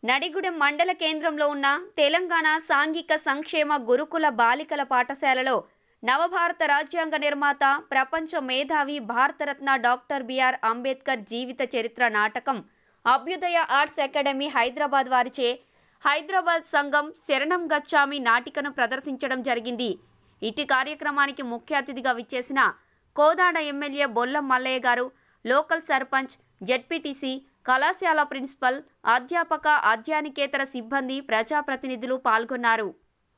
నడిగూడెం మండల కేంద్రంలో ఉన్న తెలంగాణ సాంఘిక సంక్షేమ గురుకుల బాలికల పాఠశాలలో నవభారత రాజ్యాంగ నిర్మాత ప్రపంచ మేధావి భారతరత్న డాక్టర్ బిఆర్ అంబేద్కర్ జీవిత చరిత్ర నాటకం అభ్యుదయ ఆర్ట్స్ అకాడమీ హైదరాబాద్ వారిచే హైదరాబాద్ సంఘం శరణం గచ్చామి నాటికను ప్రదర్శించడం జరిగింది ఇటు కార్యక్రమానికి ముఖ్య అతిథిగా విచ్చేసిన Kodad MLA Bollam Mallaiah garu local sarpanch ZPTC కళాశాల ప్రిన్సిపల్ అధ్యాపక అధ్యానికేతర సిబ్బంది ప్రజాప్రతినిధులు పాల్గొన్నారు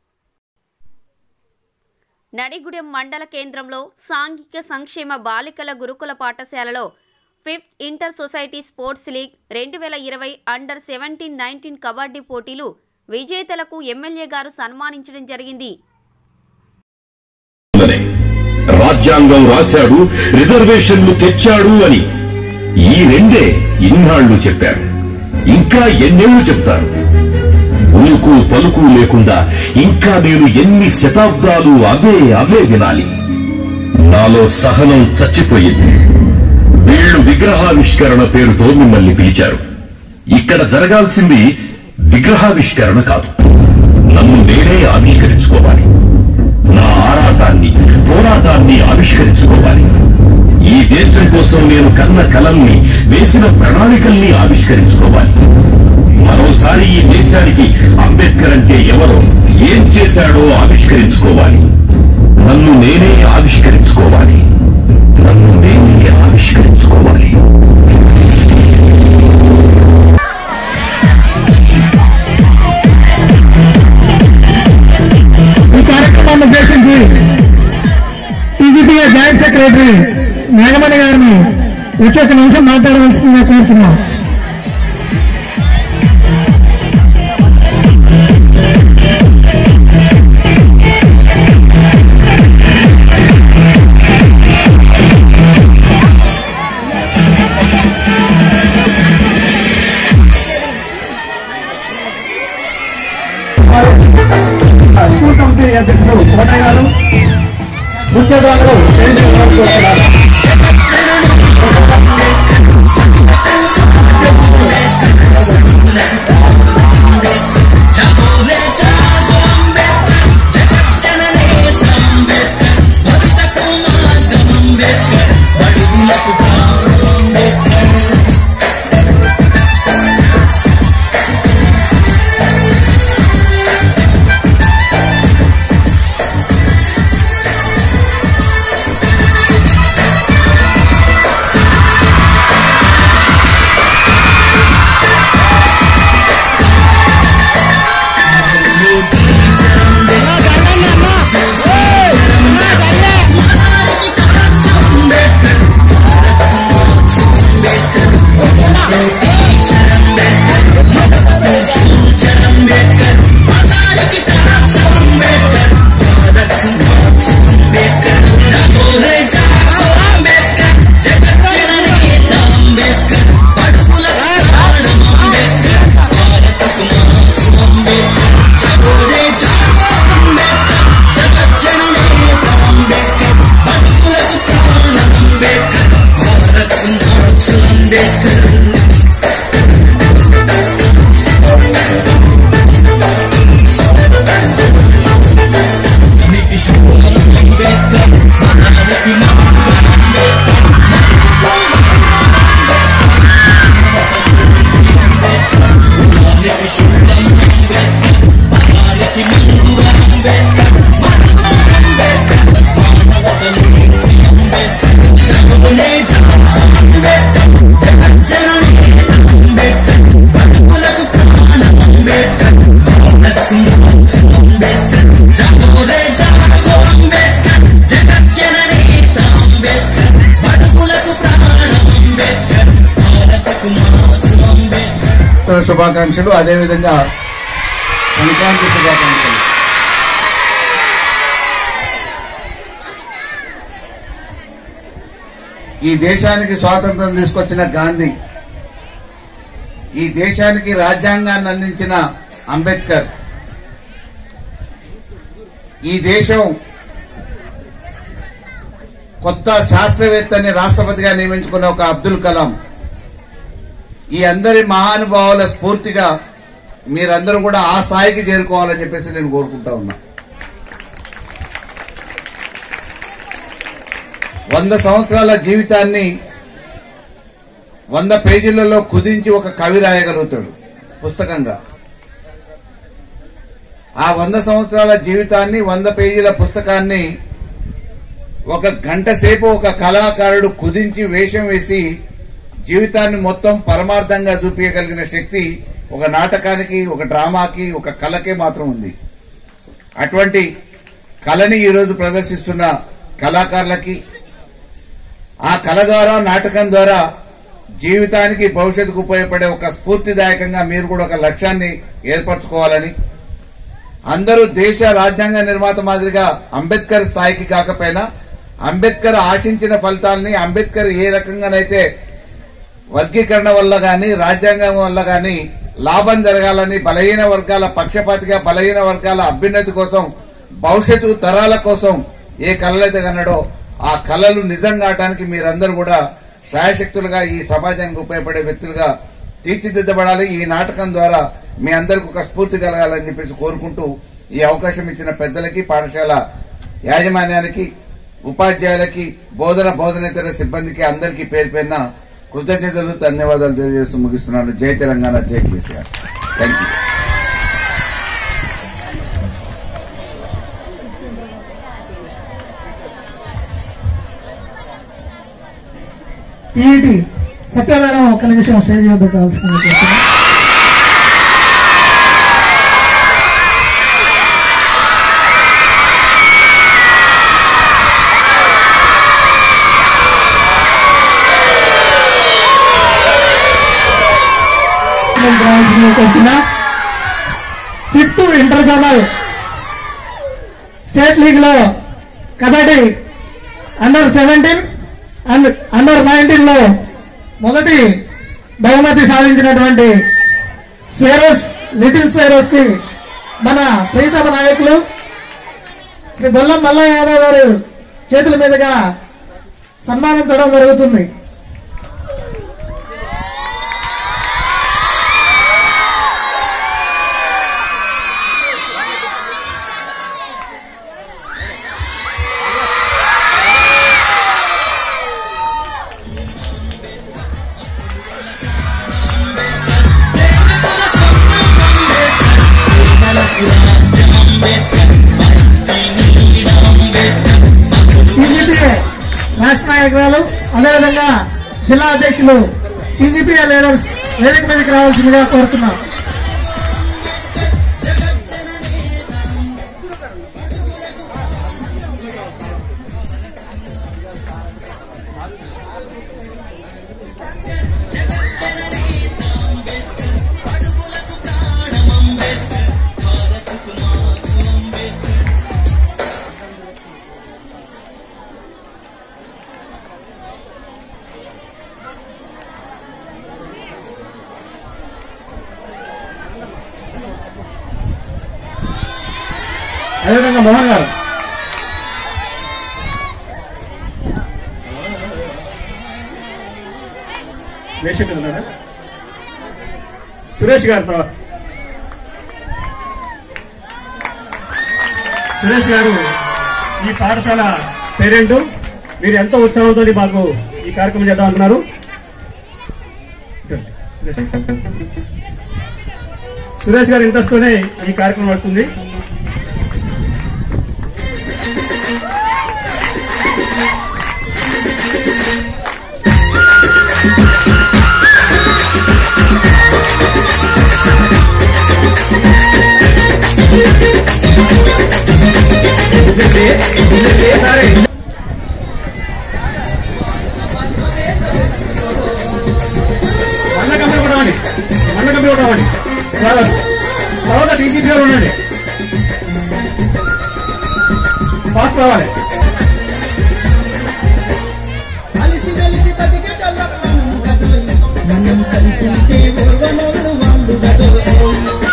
నడిగూడెం మండల కేంద్రంలో సాంఘిక సంక్షేమ బాలికల గురుకుల పాఠశాలలో fifth inter society sports league రెండు వేల ఇరవై అండర్ సెవెంటీన్ నైన్టీన్ కబడ్డీ పోటీలు విజేతలకు ఎమ్మెల్యే గారు సన్మానించడం జరిగింది ఉందనే. రాజ్యాంగం రాశాడు రిజర్వేషన్లు తెచ్చాడు అని ఈ రెండే ఇన్నాళ్లు చెప్పారు ఇంకా ఎన్నేళ్లు చెప్తారు ఉలుకు పలుకు లేకుండా ఇంకా నేను ఎన్ని శతాబ్దాలు అవే అవే వినాలి నాలో సహనం చచ్చిపోయింది వీళ్లు విగ్రహావిష్కరణ పేరుతో మిమ్మల్ని పిలిచారు ఇక్కడ జరగాల్సింది విగ్రహావిష్కరణ కాదు నన్ను నేనే ఆవిష్కరించుకోవాలి నా ఆరాటాన్ని పోరాటాన్ని ఆవిష్కరించుకోవాలి ఈ దేశం కోసం నేను కన్న కలల్ని వేసిన ప్రణాళికల్ని ఆవిష్కరించుకోవాలి మరోసారి ఈ దేశానికి అంబేద్కర్ అంటే ఎవరో ఏం చేశాడో ఆవిష్కరించుకోవాలి నన్ను నేనే ఆవిష్కరించుకోవాలి నన్ను నేనే ఆవిష్కరించుకోవాలి ఈ కార్యక్రమాన్ని ఉద్దేశించి టీజీపీఏ జాయింట్ సెక్రటరీ నాగమణి గారిని వచ్చి ఒక నిమిషం మాట్లాడవలసిందిగా కోరుతున్నాం స్కూల్ కమిటీ అధ్యక్షుడు కోటయ్య గారు ముఖ్య అతిథులు కేంద్రీయ ప్రభుత్వ సభ్యులు. శుభాకాంక్షలు అదేవిధంగా సంక్రాంతి శుభాకాంక్షలు ఈ దేశానికి స్వాతంత్రం తీసుకొచ్చిన గాంధీ ఈ దేశానికి రాజ్యాంగాన్ని అందించిన అంబేద్కర్ ఈ దేశం కొత్త శాస్త్రవేత్తని రాష్ట్రపతిగా నియమించుకున్న ఒక అబ్దుల్ కలాం ఈ అందరి మహానుభావుల స్ఫూర్తిగా మీరందరూ కూడా ఆ స్థాయికి చేరుకోవాలని చెప్పేసి నేను కోరుకుంటా ఉన్నా వంద సంవత్సరాల జీవితాన్ని వంద పేజీలలో కుదించి ఒక కవి రాయగలుగుతాడు పుస్తకంగా ఆ వంద సంవత్సరాల జీవితాన్ని వంద పేజీల పుస్తకాన్ని ఒక గంట సేపు ఒక కళాకారుడు కుదించి వేషం వేసి జీవితాన్ని మొత్తం పరమార్థంగా చూపించగలిగిన శక్తి ఒక నాటకానికి ఒక డ్రామాకి ఒక కళకే మాత్రం ఉంది అటువంటి కళని ఈరోజు ప్రదర్శిస్తున్న కళాకారులకి ఆ కళ ద్వారా నాటకం ద్వారా జీవితానికి భవిష్యత్తుకు ఉపయోగపడే ఒక స్ఫూర్తిదాయకంగా మీరు కూడా ఒక లక్ష్యాన్ని ఏర్పరచుకోవాలని అందరూ దేశ రాజ్యాంగ నిర్మాత మాదిరిగా అంబేద్కర్ స్థాయికి కాకపోయినా అంబేద్కర్ ఆశించిన ఫలితాలని అంబేద్కర్ ఏ రకంగానైతే వర్గీకరణ వల్ల గాని రాజ్యాంగం వల్ల గాని లాభం జరగాలని బలహీన వర్గాల పక్షపాతిగా బలహీన వర్గాల అభ్యున్నతి కోసం భవిష్యత్తు తరాల కోసం ఏ కళలైతే కన్నాడో ఆ కళలు నిజం కావడానికి మీరందరూ కూడా శాయశక్తులుగా ఈ సమాజానికి ఉపయోగపడే వ్యక్తులుగా తీర్చిదిద్దబడాలి ఈ నాటకం ద్వారా మీ అందరికి ఒక స్ఫూర్తి కలగాలని చెప్పేసి కోరుకుంటూ ఈ అవకాశం ఇచ్చిన పెద్దలకి పాఠశాల యాజమాన్యానికి ఉపాధ్యాయులకి బోధన బోధనేతర సిబ్బందికి అందరికీ పేరు పేరున కృతజ్ఞతలు ధన్యవాదాలు తెలియజేస్తూ ముగిస్తున్నాను జై తెలంగాణ జై కేసీఆర్ థ్యాంక్ యూ ఈటి సత్యనారాయణ ఒక్క నిమిషం స్టేజ్ వద్ద కావాల్సింది వచ్చిన fifth inter zonal state league లో kabaddi under seventeen and under nineteen లో మొదటి బహుమతి సాధించినటువంటి స్వేరోస్ లిటిల్ స్వేరోస్ కి మన ప్రీతమ నాయకులు శ్రీ బొల్లం మల్లయ్య యాదవ్ గారు చేతుల మీదుగా సన్మానించడం జరుగుతుంది టీజీపీఏ రాష్ట్ర నాయకురాలు అదేవిధంగా జిల్లా అధ్యక్షులు టీజీపీఏ లీడర్స్ వేదిక మీదకి రావాల్సిందిగా కోరుతున్నాం అదేవిధంగా మోహన్ గారు వేషం మీద ఉన్నాడా సురేష్ గారు తర్వాత సురేష్ గారు ఈ పాఠశాల పేరెంట్ మీరు ఎంతో ఉత్సాహంతో మాకు ఈ కార్యక్రమం చేద్దాం అంటున్నారు సురేష్. సురేష్ గారు ఇంట్రెస్ట్ తోనే ఈ కార్యక్రమం వస్తుంది మల్ల కంపెనీ కూడా రావండి మల్ల కంపెనీ కూడా రావండి తర్వాత తర్వాత టీసీసీ గారు ఉండండి ఫాస్ట్ రావాలి కలిసి వెలిసి బతికేటోళ్ళం మనం గదోయ్. మనం కలిసి ఉంటే ఓర్వనోళ్ళు వాళ్ళు గదోయ్.